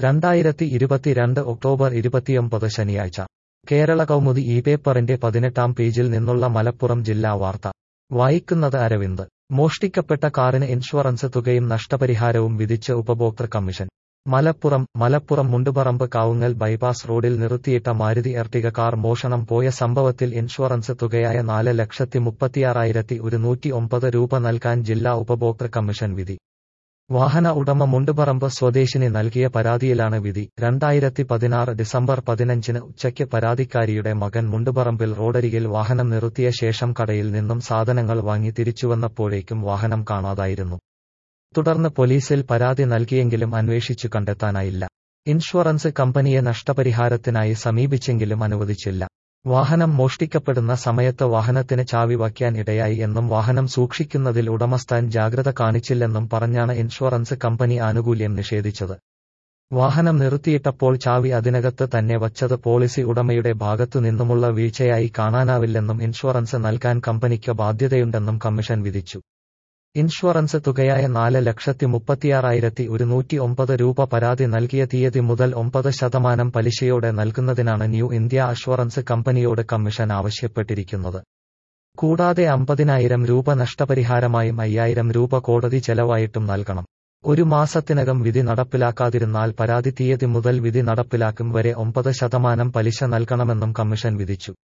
രണ്ടായിരത്തി ഇരുപത്തിരണ്ട് ഒക്ടോബർ ഇരുപത്തിയൊമ്പത് ശനിയാഴ്ച കേരള കൗമുദി ഈ പേപ്പറിന്റെ പതിനെട്ടാം പേജിൽ നിന്നുള്ള മലപ്പുറം ജില്ലാ വാർത്ത വായിക്കുന്നത് അരവിന്ദ് മോഷ്ടിക്കപ്പെട്ട കാറിന് ഇൻഷുറൻസ് തുകയും നഷ്ടപരിഹാരവും വിധിച്ച് ഉപഭോക്തൃ കമ്മീഷൻ മലപ്പുറം മലപ്പുറം മുണ്ടുപറമ്പ് കാവുങ്ങൽ ബൈപ്പാസ് റോഡിൽ നിർത്തിയിട്ട മാരുതി എർട്ടിക കാർ മോഷണം പോയ സംഭവത്തിൽ ഇൻഷുറൻസ് തുകയായ നാല് ലക്ഷത്തി മുപ്പത്തിയാറായിരത്തി ഒരുന്നൂറ്റി ഒമ്പത് രൂപ നൽകാൻ ജില്ലാ ഉപഭോക്തൃ കമ്മീഷൻ വിധി വാഹന ഉടമ മുണ്ടുപറമ്പ് സ്വദേശിനി നൽകിയ പരാതിയിലാണ് വിധി രണ്ടായിരത്തി പതിനാറ് ഡിസംബർ പതിനഞ്ചിന് ഉച്ചയ്ക്ക് പരാതിക്കാരിയുടെ മകൻ മുണ്ടുപറമ്പിൽ റോഡരികിൽ വാഹനം നിർത്തിയ ശേഷം കടയിൽ നിന്നും സാധനങ്ങൾ വാങ്ങി തിരിച്ചുവന്നപ്പോഴേക്കും വാഹനം കാണാതായിരുന്നു തുടർന്ന് പോലീസിൽ പരാതി നൽകിയെങ്കിലും അന്വേഷിച്ചു കണ്ടെത്താനായില്ല ഇൻഷുറൻസ് കമ്പനിയെ നഷ്ടപരിഹാരത്തിനായി സമീപിച്ചെങ്കിലും അനുവദിച്ചില്ല വാഹനം മോഷ്ടിക്കപ്പെടുന്ന സമയത്ത് വാഹനത്തിന് ചാവി വയ്ക്കാൻ ഇടയായി എന്നും വാഹനം സൂക്ഷിക്കുന്നതിൽ ഉടമസ്ഥാൻ ജാഗ്രത കാണിച്ചില്ലെന്നും പറഞ്ഞാണ് ഇൻഷുറൻസ് കമ്പനി ആനുകൂല്യം നിഷേധിച്ചത് വാഹനം നിർത്തിയിട്ടപ്പോൾ ചാവി അതിനകത്ത് തന്നെ വച്ചത് പോളിസി ഉടമയുടെ ഭാഗത്തു നിന്നുമുള്ള വീഴ്ചയായി കാണാനാവില്ലെന്നും ഇൻഷുറൻസ് നൽകാൻ കമ്പനിക്ക് ബാധ്യതയുണ്ടെന്നും കമ്മീഷൻ വിധിച്ചു ഇൻഷുറൻസ് തുകയായ നാല് ലക്ഷത്തി മുപ്പത്തിയാറായിരത്തി ഒരുന്നൂറ്റി ഒമ്പത് രൂപ പരാതി നൽകിയ തീയതി മുതൽ ഒമ്പത് ശതമാനം പലിശയോടെ നൽകുന്നതിനാണ് ന്യൂ ഇന്ത്യ അഷ്വറൻസ് കമ്പനിയോട് കമ്മീഷൻ ആവശ്യപ്പെട്ടിരിക്കുന്നത് കൂടാതെ അമ്പതിനായിരം രൂപ നഷ്ടപരിഹാരമായും അയ്യായിരം രൂപ കോടതി ചെലവായിട്ടും നൽകണം ഒരു മാസത്തിനകം വിധി നടപ്പിലാക്കാതിരുന്നാൽ പരാതി തീയതി മുതൽ വിധി നടപ്പിലാക്കും വരെ ഒമ്പത് ശതമാനം പലിശ നൽകണമെന്നും കമ്മീഷൻ വിധിച്ചു